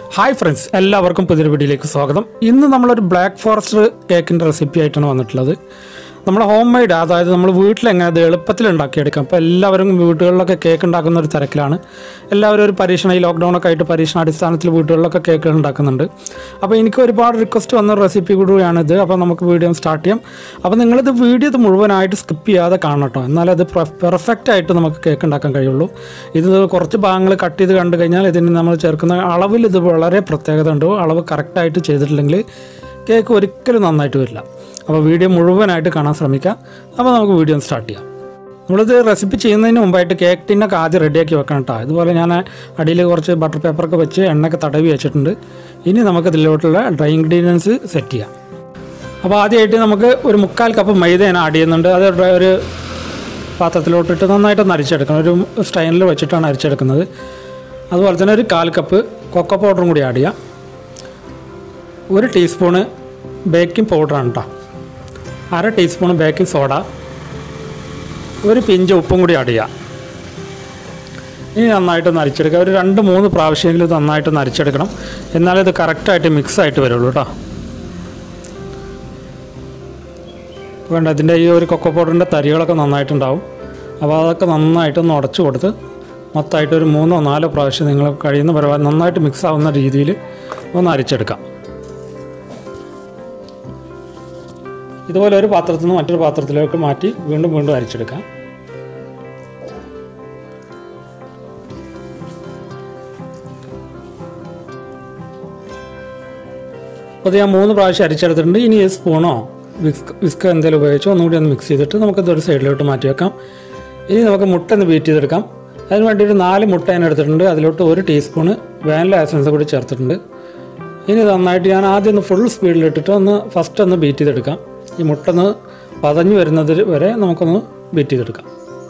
hi friends എല്ലാവർക്കും പുതിയൊരു വീഡിയോയിലേക്ക് സ്വാഗതം ഇന്ന് നമ്മളൊരു ബ്ലാക്ക് ഫോറസ്റ്റ് കേക്കിൻ്റെ റെസിപ്പി ആയിട്ടാണ് വന്നിട്ടുള്ളത് നമ്മൾ ഹോം മെയ്ഡ് അതായത് നമ്മൾ വീട്ടിൽ എങ്ങനെ അത് എളുപ്പത്തിൽ ഉണ്ടാക്കിയെടുക്കാം അപ്പോൾ എല്ലാവരും വീടുകളിലൊക്കെ കേക്ക് ഉണ്ടാക്കുന്ന ഒരു തിരക്കിലാണ് എല്ലാവരും ഒരു പരീക്ഷണ ഈ ലോക്ക്ഡൗൺ ഒക്കെ ആയിട്ട് പരീക്ഷണാടിസ്ഥാനത്തിൽ വീടുകളിലൊക്കെ കേക്കുകൾ ഉണ്ടാക്കുന്നുണ്ട് അപ്പോൾ എനിക്ക് ഒരുപാട് റിക്വസ്റ്റ് വന്ന റെസിപ്പി കൂടിയാണിത് അപ്പോൾ നമുക്ക് വീഡിയോ സ്റ്റാർട്ട് ചെയ്യാം അപ്പോൾ നിങ്ങളിത് വീഡിയോ ഇത് മുഴുവനായിട്ട് സ്കിപ്പ് ചെയ്യാതെ കാണണം കേട്ടോ എന്നാലേ അത് പെർഫെക്റ്റ് ആയിട്ട് നമുക്ക് കേക്ക് ഉണ്ടാക്കാൻ കഴിയുള്ളൂ ഇത് കുറച്ച് ഭാഗങ്ങൾ കട്ട് ചെയ്ത് കണ്ടു കഴിഞ്ഞാൽ ഇതിന് നമ്മൾ ചേർക്കുന്ന അളവിൽ ഇത് വളരെ പ്രത്യേകത ഉണ്ട് അളവ് കറക്റ്റായിട്ട് ചെയ്തിട്ടില്ലെങ്കിൽ കേക്ക് ഒരിക്കലും നന്നായിട്ട് വരില്ല അപ്പോൾ വീഡിയോ മുഴുവനായിട്ട് കാണാൻ ശ്രമിക്കുക അപ്പോൾ നമുക്ക് വീഡിയോ സ്റ്റാർട്ട് ചെയ്യാം നമ്മളിത് റെസിപ്പി ചെയ്യുന്നതിന് മുമ്പായിട്ട് കേക്ക് ടിന്നൊക്കെ ആദ്യം റെഡിയാക്കി വെക്കണം കേട്ടോ ഇതുപോലെ ഞാൻ അടിയിൽ കുറച്ച് ബട്ടർ പേപ്പറൊക്കെ വെച്ച് എണ്ണയൊക്കെ തടവി വെച്ചിട്ടുണ്ട് ഇനി നമുക്ക് ഇതിലോട്ടുള്ള ഡ്രൈ ഇൻഗ്രീഡിയൻസ് സെറ്റ് ചെയ്യാം അപ്പോൾ ആദ്യമായിട്ട് നമുക്ക് ഒരു മുക്കാൽ കപ്പ് മൈദ ഞാൻ ആഡ് ചെയ്യുന്നുണ്ട് അത് ഡ്ര- ഒരു പാത്രത്തിലോട്ടിട്ട് നന്നായിട്ടൊന്ന് അരിച്ചെടുക്കണം ഒരു സ്റ്റൈനിൽ വെച്ചിട്ടാണ് അരിച്ചെടുക്കുന്നത് അതുപോലെ തന്നെ ഒരു കാൽ കപ്പ് കൊക്കോ പൗഡറും കൂടി ആഡ് ചെയ്യാം ഒരു ടീസ്പൂണ് ബേക്കിംഗ് പൗഡറാണ് കേട്ടോ അര ടീസ്പൂൺ ബേക്കിംഗ് സോഡ ഒരു പിഞ്ച് ഉപ്പും കൂടി ആഡ് ചെയ്യാം ഇനി നന്നായിട്ടൊന്ന് അരിച്ചെടുക്കുക ഒരു രണ്ട് മൂന്ന് പ്രാവശ്യമെങ്കിലും ഇത് നന്നായിട്ടൊന്ന് അരിച്ചെടുക്കണം എന്നാലേ ഇത് കറക്റ്റായിട്ട് മിക്സ് ആയിട്ട് വരുള്ളൂ കേട്ടോ വേണ്ട ഇതിൻ്റെ ഈ ഒരു കൊക്കോ പൗഡറിൻ്റെ തരികളൊക്കെ നന്നായിട്ടുണ്ടാവും അപ്പോൾ അതൊക്കെ നന്നായിട്ടൊന്ന് ഉടച്ചു കൊടുത്ത് മൊത്തമായിട്ട് ഒരു മൂന്നോ നാലോ പ്രാവശ്യം നിങ്ങൾ കഴിയുന്ന പരമാവധി നന്നായിട്ട് മിക്സ് ആവുന്ന രീതിയിൽ ഒന്ന് അരിച്ചെടുക്കാം ഇതുപോലെ ഒരു പാത്രത്തിൽ നിന്ന് മറ്റൊരു പാത്രത്തിലേക്ക് മാറ്റി വീണ്ടും വീണ്ടും അരിച്ചെടുക്കാം അപ്പോൾ ഇത് ഞാൻ മൂന്ന് പ്രാവശ്യം അരിച്ചെടുത്തിട്ടുണ്ട് ഇനി ഈ സ്പൂണോ വിസ്ക് വിസ്ക് എന്തെങ്കിലും ഉപയോഗിച്ചോ ഒന്നുകൂടി ഒന്ന് മിക്സ് ചെയ്തിട്ട് നമുക്കത് ഒരു സൈഡിലോട്ട് മാറ്റി വെക്കാം ഇനി നമുക്ക് മുട്ട ഒന്ന് ബീറ്റ് ചെയ്തെടുക്കാം അതിന് വേണ്ടി ഒരു നാല് മുട്ട ഞാൻ എടുത്തിട്ടുണ്ട് അതിലോട്ട് ഒരു ടീസ്പൂണ് വാനില എസൻസ് കൂടി ചേർത്തിട്ടുണ്ട് ഇനി നന്നായിട്ട് ഞാൻ ആദ്യം ഒന്ന് ഫുൾ സ്പീഡിലിട്ടിട്ട് ഒന്ന് ഫസ്റ്റ് ഒന്ന് ബീറ്റ് ചെയ്തെടുക്കാം ഈ മുട്ട ഒന്ന് പതഞ്ഞു വരുന്നത് വരെ നമുക്കൊന്ന് ബീറ്റ് ചെയ്തെടുക്കാം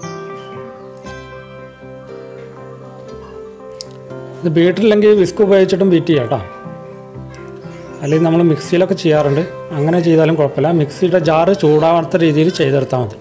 ഇത് ബീറ്റില്ലെങ്കിൽ വിസ്ക് ഉപയോഗിച്ചിട്ടും ബീറ്റ് ചെയ്യാം കേട്ടോ അല്ലെങ്കിൽ നമ്മൾ മിക്സിയിലൊക്കെ ചെയ്യാറുണ്ട് അങ്ങനെ ചെയ്താലും കുഴപ്പമില്ല മിക്സിയുടെ ജാറ് ചൂടാവാത്ത രീതിയിൽ ചെയ്തെടുത്താൽ മതി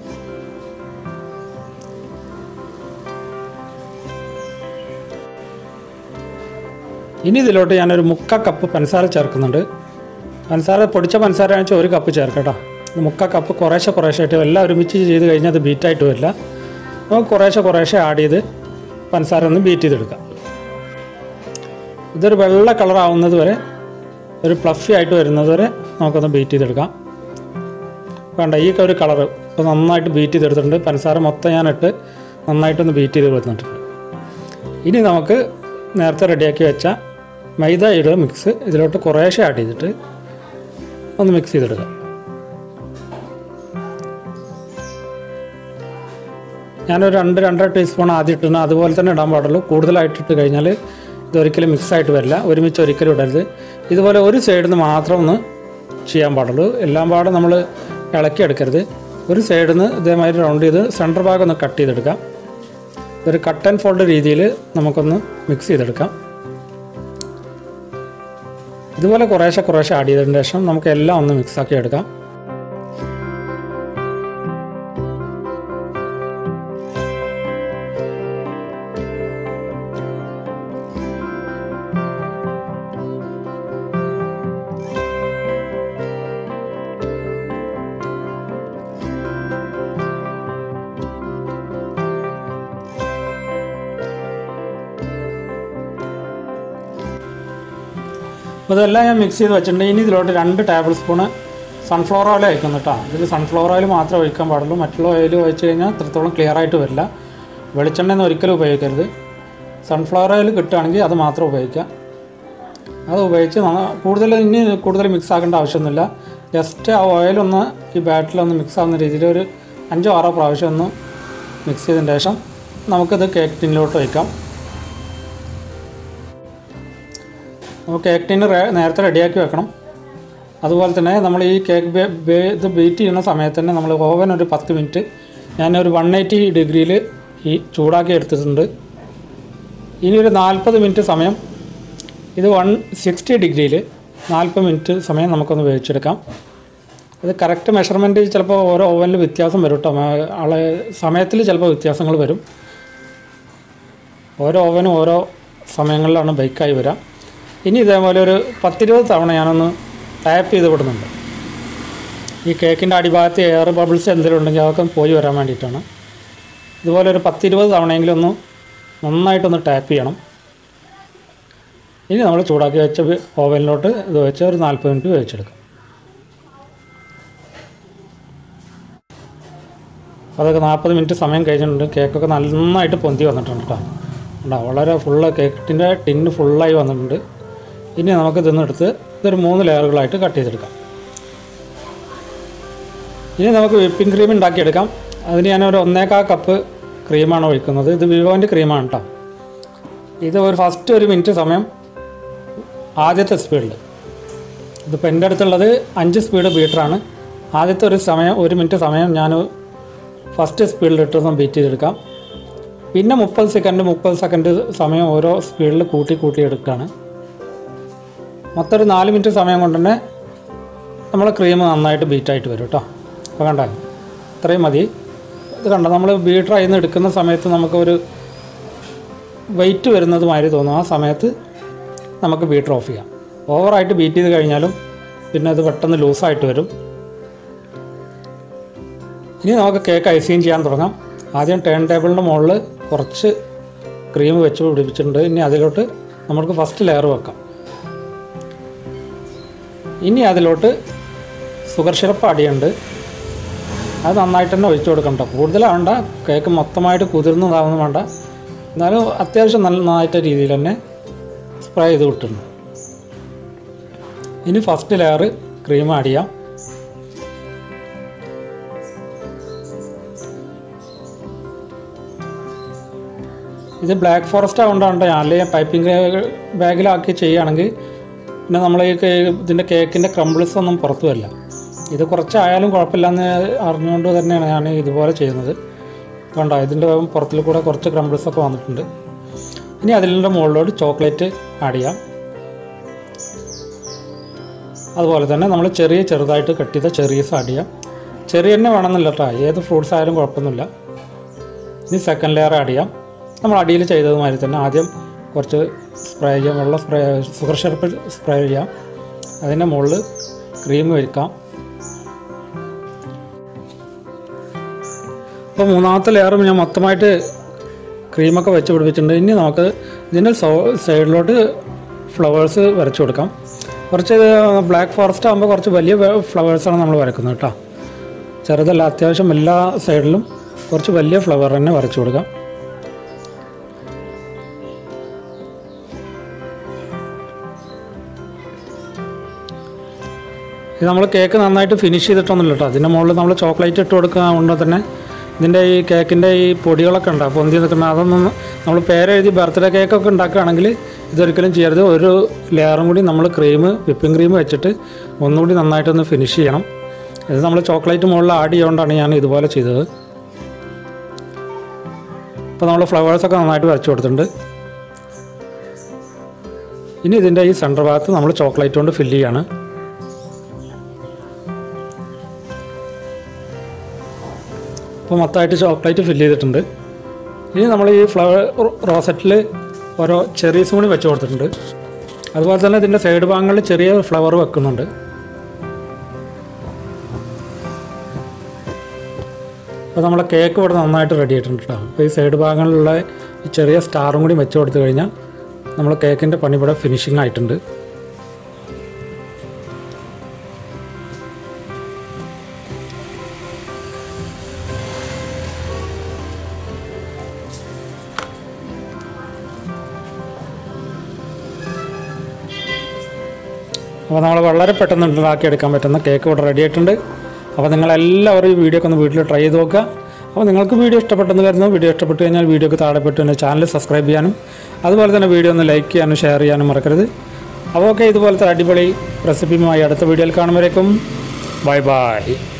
ഇനി ഇതിലോട്ട് ഞാനൊരു മുക്ക കപ്പ് പഞ്ചസാര ചേർക്കുന്നുണ്ട് പഞ്ചസാര പൊടിച്ച പഞ്ചസാര ആണെന്ന് ഒരു കപ്പ് ചേർക്കട്ടോ മുക്ക കപ്പ് കുറേശ്ശെ കുറേശ്ശെ ആയിട്ട് എല്ലാം ഒരുമിച്ച് ചെയ്ത് കഴിഞ്ഞാൽ അത് ബീറ്റായിട്ട് വരില്ല നമുക്ക് കുറേശ്ശെ കുറേശ്ശെ ആഡ് ചെയ്ത് പഞ്ചസാര ഒന്ന് ബീറ്റ് ചെയ്തെടുക്കാം ഇതൊരു വെള്ള കളർ ആവുന്നത് വരെ ഒരു പ്ലഫി ആയിട്ട് വരുന്നത് വരെ നമുക്കൊന്ന് ബീറ്റ് ചെയ്തെടുക്കാം വേണ്ട ഈ ഒരു കളർ ഇപ്പോൾ നന്നായിട്ട് ബീറ്റ് ചെയ്തെടുത്തിട്ടുണ്ട് പഞ്ചസാര മൊത്തം ഞാൻ ഇട്ട് നന്നായിട്ടൊന്ന് ബീറ്റ് ചെയ്ത് കൊടുത്തിട്ടുണ്ട് ഇനി നമുക്ക് നേരത്തെ റെഡിയാക്കി വെച്ച മൈദയുടെ മിക്സ് ഇതിലോട്ട് കുറേശ്ശെ ആഡ് ചെയ്തിട്ട് ഒന്ന് മിക്സ് ചെയ്തെടുക്കാം ഞാനൊരു രണ്ട് രണ്ടര ടീസ്പൂൺ ആദ്യം ഇട്ടിരുന്നു അതുപോലെ തന്നെ ഇടാൻ പാടുള്ളൂ കൂടുതലായിട്ട് ഇട്ട് കഴിഞ്ഞാൽ ഇതൊരിക്കലും മിക്സ് ആയിട്ട് വരില്ല ഒരുമിച്ച് ഒരിക്കലും ഇടരുത് ഇതുപോലെ ഒരു സൈഡിൽ നിന്ന് മാത്രം ഒന്ന് ചെയ്യാൻ പാടുള്ളൂ എല്ലാം പാടെ നമ്മൾ ഇളക്കി എടുക്കരുത് ഒരു സൈഡിൽ നിന്ന് ഇതേമാതിരി റൗണ്ട് ചെയ്ത് സെൻറ്റർ ഭാഗം ഒന്ന് കട്ട് ചെയ്തെടുക്കാം ഒരു കട്ട് ആൻഡ് ഫോൾഡ് രീതിയിൽ നമുക്കൊന്ന് മിക്സ് ചെയ്തെടുക്കാം ഇതുപോലെ കുറേശ്ശെ കുറേശ്ശെ ആഡ് ചെയ്തതിന് ശേഷം നമുക്ക് എല്ലാം ഒന്ന് മിക്സ് ആക്കി എടുക്കാം അപ്പോൾ ഇതെല്ലാം ഞാൻ മിക്സ് ചെയ്ത് വെച്ചിട്ടുണ്ട് ഇനി ഇതിലോട്ട് രണ്ട് ടേബിൾ സ്പൂണ് സൺഫ്ലവർ ഓയിൽ ഒഴിക്കുന്നു കേട്ടോ ഇതിൽ സൺഫ്ലവർ ഓയിൽ മാത്രമേ ഒഴിക്കാൻ പാടുള്ളൂ മറ്റുള്ള ഓയിൽ ഒഴിച്ച് കഴിഞ്ഞാൽ അത്രത്തോളം ക്ലിയർ ആയിട്ട് വരില്ല വെളിച്ചെണ്ണ ഒരിക്കലും ഉപയോഗിക്കരുത് സൺഫ്ലവർ ഓയിൽ കിട്ടുകയാണെങ്കിൽ അത് മാത്രം ഉപയോഗിക്കാം അത് ഉപയോഗിച്ച് നന്ന- കൂടുതൽ ഇനി കൂടുതൽ മിക്സ് ആക്കേണ്ട ആവശ്യമൊന്നുമില്ല ജസ്റ്റ് ആ ഓയിലൊന്ന് ഈ ബാറ്റിലൊന്ന് മിക്സ് ആവുന്ന രീതിയിൽ ഒരു അഞ്ചോ ആറോ പ്രാവശ്യം ഒന്ന് മിക്സ് ചെയ്തതിന് ശേഷം നമുക്കിത് കേക്ക് ടിന്നിലോട്ട് വയ്ക്കാം അപ്പോൾ കേക്ക് ടിന്ന് റേ- നേരത്തെ റെഡിയാക്കി വെക്കണം അതുപോലെ തന്നെ നമ്മൾ ഈ കേക്ക് ബേ- ബേ- ഇത് ബീറ്റ് ചെയ്യുന്ന സമയത്ത് തന്നെ നമ്മൾ ഓവൻ ഒരു പത്ത് മിനിറ്റ് ഞാനൊരു വൺ എയ്റ്റി ഡിഗ്രിയിൽ ഈ ചൂടാക്കി എടുത്തിട്ടുണ്ട് ഇനി ഒരു നാൽപ്പത് മിനിറ്റ് സമയം ഇത് വൺ സിക്സ്റ്റി ഡിഗ്രിയിൽ നാൽപ്പത് മിനിറ്റ് സമയം നമുക്കൊന്ന് വേവിച്ചെടുക്കാം ഇത് കറക്റ്റ് മെഷർമെൻറ്റ് ചിലപ്പോൾ ഓരോ ഓവനിൽ വ്യത്യാസം വരും കേട്ടോ മ- ആളെ സമയത്തിൽ ചിലപ്പോൾ വ്യത്യാസങ്ങൾ വരും ഓരോ ഓവനും ഓരോ സമയങ്ങളിലാണ് ബൈക്കായി വരാം ഇനി ഇതേപോലെ ഒരു പത്തിരുപത് തവണ ഞാനൊന്ന് ടാപ്പ് ചെയ്ത് വിടുന്നുണ്ട് ഈ കേക്കിൻ്റെ അടിഭാഗത്ത് എയർ ബബിൾസ് എന്തെങ്കിലും ഉണ്ടെങ്കിൽ അതൊക്കെ പോയി വരാൻ വേണ്ടിയിട്ടാണ് ഇതുപോലെ ഒരു പത്തിരുപത് തവണയെങ്കിലും ഒന്ന് നന്നായിട്ടൊന്ന് ടാപ്പ് ചെയ്യണം ഇനി നമ്മൾ ചൂടാക്കി വെച്ച ഓവനിലോട്ട് ഇത് വെച്ച് ഒരു നാൽപ്പത് മിനിറ്റ് വേവിച്ചെടുക്കാം അതൊക്കെ നാൽപ്പത് മിനിറ്റ് സമയം കഴിഞ്ഞിട്ടുണ്ട് കേക്കൊക്കെ നന്നായിട്ട് പൊന്തി വന്നിട്ടുണ്ട് കേട്ടോ ഉണ്ടോ വളരെ ഫുള്ള് കേക്കിൻ്റെ ടിന്ന് ഫുള്ളായി വന്നിട്ടുണ്ട് ഇനി നമുക്ക് ഇതൊന്നെടുത്ത് ഇതൊരു മൂന്ന് ലെയറുകളായിട്ട് കട്ട് ചെയ്തെടുക്കാം ഇനി നമുക്ക് വിപ്പിംഗ് ക്രീം ഉണ്ടാക്കിയെടുക്കാം അതിന് ഞാനൊരു ഒന്നേക്കാ കപ്പ് ക്രീമാണ് ഒഴിക്കുന്നത് ഇത് വിവോൻ്റെ ക്രീമാണ് കേട്ടോ ഇത് ഒരു ഫസ്റ്റ് ഒരു മിനിറ്റ് സമയം ആദ്യത്തെ സ്പീഡിൽ ഇതിപ്പോൾ എൻ്റെ അടുത്തുള്ളത് അഞ്ച് സ്പീഡ് ബീറ്ററാണ് ആദ്യത്തെ ഒരു സമയം ഒരു മിനിറ്റ് സമയം ഞാൻ ഫസ്റ്റ് സ്പീഡിലിട്ടൊന്ന് ബീറ്റ് ചെയ്തെടുക്കാം പിന്നെ മുപ്പത് സെക്കൻഡ് മുപ്പത് സെക്കൻഡ് സമയം ഓരോ സ്പീഡിൽ കൂട്ടി കൂട്ടി എടുക്കുകയാണ് മൊത്തം ഒരു നാല് മിനിറ്റ് സമയം കൊണ്ട് തന്നെ നമ്മൾ ക്രീം നന്നായിട്ട് ബീറ്റായിട്ട് വരും കേട്ടോ അപ്പോൾ കണ്ട ഇത്രയും മതി ഇത് കണ്ട നമ്മൾ ബീറ്റർ അതിൽ നിന്ന് എടുക്കുന്ന സമയത്ത് നമുക്കൊരു വെയിറ്റ് വരുന്നത് മാതിരി തോന്നും ആ സമയത്ത് നമുക്ക് ബീറ്റർ ഓഫ് ചെയ്യാം ഓവറായിട്ട് ബീറ്റ് ചെയ്ത് കഴിഞ്ഞാലും പിന്നെ അത് പെട്ടെന്ന് ലൂസായിട്ട് വരും ഇനി നമുക്ക് കേക്ക് ഐസിങ് ചെയ്യാൻ തുടങ്ങാം ആദ്യം ടേൺ ടേബിളിൻ്റെ മുകളിൽ കുറച്ച് ക്രീം വെച്ച് പിടിപ്പിച്ചിട്ടുണ്ട് ഇനി അതിലോട്ട് നമുക്ക് ഫസ്റ്റ് ലെയർ വെക്കാം ഇനി അതിലോട്ട് ഷുഗർ സിറപ്പ് അടിയുണ്ട് അത് നന്നായിട്ട് തന്നെ ഒഴിച്ചു കൊടുക്കണ്ട കൂടുതലാവണ്ട കേക്ക് മൊത്തമായിട്ട് കുതിർന്നതാവുന്നു വേണ്ട എന്നാലും അത്യാവശ്യം നല്ല നന്നായിട്ട് രീതിയിൽ തന്നെ സ്പ്രേ ചെയ്ത് വിട്ടിട്ടുണ്ട് ഇനി ഫസ്റ്റ് ലെയർ ക്രീം ആഡ് ചെയ്യാം ഇത് ബ്ലാക്ക് ഫോറസ്റ്റ് ആയതുകൊണ്ടാണ് ഞാൻ അല്ലെങ്കിൽ പൈപ്പിംഗ് ബാഗിലാക്കി ചെയ്യുകയാണെങ്കിൽ പിന്നെ നമ്മൾ ഈ കേ- ഇതിൻ്റെ കേക്കിൻ്റെ ക്രംബിൾസ് ഒന്നും പുറത്തു വരില്ല ഇത് കുറച്ചായാലും കുഴപ്പമില്ലെന്ന് അറിഞ്ഞുകൊണ്ട് തന്നെയാണ് ഞാൻ ഇതുപോലെ ചെയ്യുന്നത് കണ്ടോ ഇതിൻ്റെ പുറത്തിൽ കൂടെ കുറച്ച് ക്രംബിൾസ് ഒക്കെ വന്നിട്ടുണ്ട് ഇനി അതിൻ്റെ മുകളിലോട്ട് ചോക്ലേറ്റ് ആഡ് ചെയ്യാം അതുപോലെ തന്നെ നമ്മൾ ചെറിയ ചെറുതായിട്ട് കട്ട് ചെയ്ത ചെറീസ് ആഡ് ചെയ്യാം ചെറിയ തന്നെ വേണമെന്നില്ല കേട്ടോ ഏത് ഫ്രൂട്ട്സ് ആയാലും കുഴപ്പമൊന്നുമില്ല ഇനി സെക്കൻഡ് ലെയർ ആഡ് ചെയ്യാം നമ്മൾ അടിയിൽ ചെയ്തതുമാതിരി തന്നെ ആദ്യം കുറച്ച് സ്പ്രേ ചെയ്യാം വെള്ളം സ്പ്രേ ഷുഗർ സിറപ്പ് സ്പ്രേ ചെയ്യാം അതിൻ്റെ മുകളിൽ ക്രീം വയ്ക്കാം അപ്പോൾ മൂന്നാമത്തെ ലെയറും ഞാൻ മൊത്തമായിട്ട് ക്രീമൊക്കെ വെച്ച് പിടിപ്പിച്ചിട്ടുണ്ട് ഇനി നമുക്ക് ഇതിൻ്റെ സൈഡിലോട്ട് ഫ്ലവേഴ്സ് വരച്ചു കൊടുക്കാം കുറച്ച് ബ്ലാക്ക് ഫോറസ്റ്റ് ആകുമ്പോൾ കുറച്ച് വലിയ ഫ്ലവേഴ്സാണ് നമ്മൾ വരക്കുന്നത് കേട്ടോ ചെറുതല്ല അത്യാവശ്യം എല്ലാ സൈഡിലും കുറച്ച് വലിയ ഫ്ലവർ തന്നെ വരച്ചു കൊടുക്കാം ഇത് നമ്മൾ കേക്ക് നന്നായിട്ട് ഫിനിഷ് ചെയ്തിട്ടൊന്നുമില്ല കേട്ടോ അതിൻ്റെ മുകളിൽ നമ്മൾ ചോക്ലേറ്റ് ഇട്ട് കൊടുക്കുക തന്നെ ഇതിൻ്റെ ഈ കേക്കിൻ്റെ ഈ പൊടികളൊക്കെ ഉണ്ട് പൊന്തി നിൽക്കുന്ന അതൊന്നും നമ്മൾ പേരെഴുതി ബർത്ത്ഡേ കേക്കൊക്കെ ഉണ്ടാക്കുകയാണെങ്കിൽ ഇതൊരിക്കലും ചെയ്യരുത് ഒരു ലെയറും കൂടി നമ്മൾ ക്രീം വിപ്പിംഗ് ക്രീം വെച്ചിട്ട് ഒന്നുകൂടി നന്നായിട്ടൊന്ന് ഫിനിഷ് ചെയ്യണം ഇത് നമ്മൾ ചോക്ലേറ്റ് മുകളിൽ ആഡ് ചെയ്തുകൊണ്ടാണ് ഞാൻ ഇതുപോലെ ചെയ്തത് ഇപ്പോൾ നമ്മൾ ഫ്ലവേഴ്സൊക്കെ നന്നായിട്ട് വരച്ചു കൊടുത്തിട്ടുണ്ട് ഇനി ഇതിൻ്റെ ഈ സെൻറ്റർ ഭാഗത്ത് നമ്മൾ ചോക്ലേറ്റ് കൊണ്ട് ഫില്ല് ചെയ്യാണ് ഇപ്പോൾ മൊത്തമായിട്ട് ചോക്ലേറ്റ് ഫില്ല് ചെയ്തിട്ടുണ്ട് ഇനി നമ്മൾ ഈ ഫ്ലവർ റോസറ്റിൽ ഓരോ ചെറീസും കൂടി വെച്ച് കൊടുത്തിട്ടുണ്ട് അതുപോലെ തന്നെ ഇതിൻ്റെ സൈഡ് ഭാഗങ്ങളിൽ ചെറിയ ഫ്ലവർ വെക്കുന്നുണ്ട് അപ്പോൾ നമ്മളെ കേക്ക് ഇവിടെ നന്നായിട്ട് റെഡി ആയിട്ടുണ്ട് കേട്ടോ അപ്പോൾ ഈ സൈഡ് ഭാഗങ്ങളിലുള്ള ഈ ചെറിയ സ്റ്റാറും കൂടി വെച്ച് കൊടുത്തു കഴിഞ്ഞാൽ നമ്മൾ കേക്കിൻ്റെ പണി ഇവിടെ ഫിനിഷിംഗ് ആയിട്ടുണ്ട് അപ്പോൾ നമ്മൾ വളരെ പെട്ടെന്ന് ഉണ്ടാക്കിയെടുക്കാൻ പറ്റുന്ന കേക്ക് ഇവിടെ റെഡി ആയിട്ടുണ്ട് അപ്പോൾ നിങ്ങളെല്ലാവരും ഈ വീഡിയോ ഒക്കെ ഒന്ന് വീട്ടിൽ ട്രൈ ചെയ്ത് നോക്കുക അപ്പോൾ നിങ്ങൾക്ക് വീഡിയോ ഇഷ്ടപ്പെട്ടെന്ന് കരുതുന്നു വീഡിയോ ഇഷ്ടപ്പെട്ടു കഴിഞ്ഞാൽ വീഡിയോക്ക് താഴെ പെട്ടു തന്നെ ചാനൽ സബ്സ്ക്രൈബ് ചെയ്യാനും അതുപോലെ തന്നെ വീഡിയോ ഒന്ന് ലൈക്ക് ചെയ്യാനും ഷെയർ ചെയ്യാനും മറക്കരുത് അപ്പോൾ ഓക്കെ ഇതുപോലത്തെ അടിപൊളി റെസിപ്പിയുമായി അടുത്ത വീഡിയോയിൽ കാണുമ്പോഴേക്കും ബൈ ബൈ